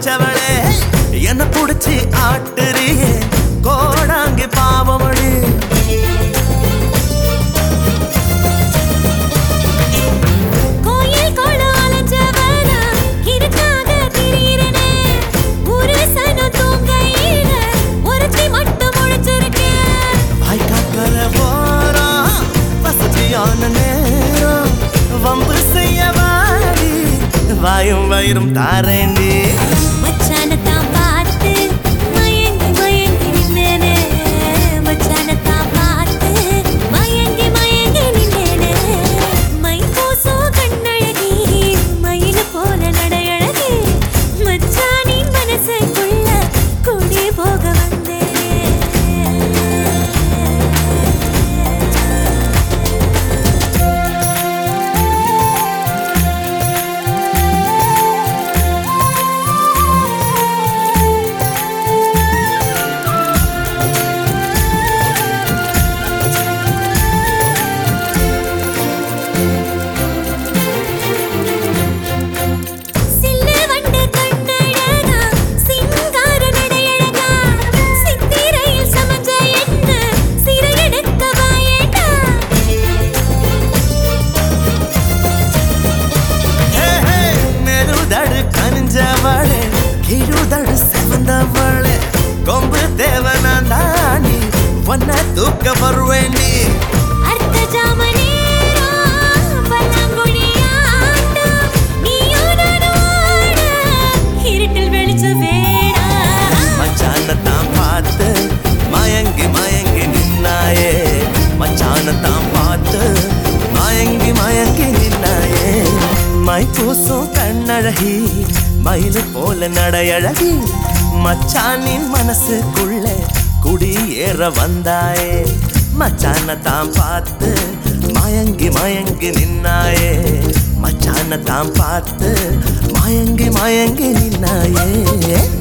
அழைச்சவளே என்ன புடிச்சு ஆட்டுறியே கோடாங்கி பாவமடி கோயில் கொளம் அலைஞ்சவனா இருக்காக திரியிறனே. ஒரு சனம் தூங்கையில ஒருத்தி மட்டும் முழிச்சிருக்கேன். வாய்க்காக்கர ஓரம் வசதியான நேரம் வம்பு செய்ய வாடி வாயும் வயிறும் தாரேண்டி மச்சானைத்தான் பார்த்து மயங்கி மயங்கி நின்னேனே. மச்சானைத்தான் பார்த்து மயங்கி மயங்கி நின்னேனே. மை பூசும் கண்ணழகி, மயிலு போல நடையழகி. மச்சானின் மனசுக்குள்ள குடி போக வந்தேனே சில்லு வண்டு கண்ணழகா சிங்கார நடையழகா சித்திரையில் சமஞ்ச என்ன சிறையெடுக்க வாயேடா ஹே, ஹே, மெருதடு கனிஞ்சவளே கிழுதடு செவந்தவளே கொம்பு தேவனான் தாண்டி ஒன்ன தூக்க வருவேண்டி அர்த்த ஜாமனேரா பல்லாங்குழி ஆட்டம் நீயும் நானும் ஆட இருட்டில் வெளிச்ச வேடா மச்சானத்தான் பார்த்து மயங்கி மயங்கி நின்னாயே மச்சானத்தான் பார்த்து மயங்கி மயங்கி நின்னாயே மை பூசும் கண்ணழகி மயிலு போல நடையழகி மச்சானின் மனசுக்குள்ள குடியேற வந்தாயே மச்சானத்தான் பார்த்து மயங்கி மயங்கி நின்னாயே மச்சானத்தான் பார்த்து மயங்கி மயங்கி நின்னாயே